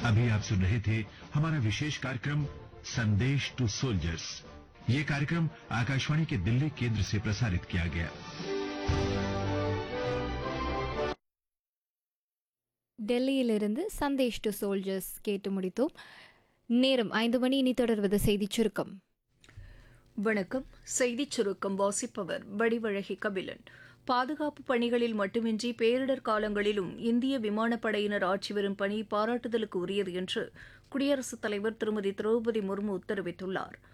अभी आप सुन रहे थे हमारा विशेष कार्यक्रम संदेश टू सोल्जर्स ये कार्यक्रम आकाशवाणी के दिल्ली केंद्र से प्रसारित किया गया டெல்லியிலிருந்து சந்தேஷ் டு சோல்ஜர்ஸ் கேட்டு முடித்தோம் நேரம் ஐந்து மணி இனி தொடர்வது செய்திச் சுருக்கம் வணக்கம் செய்திச் சுருக்கம் வாசிப்பவர் வடிவழகி கபிலன் பாதுகாப்பு பணிகளில் மட்டுமின்றி பேரிடர் காலங்களிலும் இந்திய விமானப்படையினர் ஆற்றி வரும் பணி பாராட்டுதலுக்கு உரியது என்று குடியரசுத் தலைவர் திருமதி திரௌபதி முர்மு தெரிவித்துள்ளார்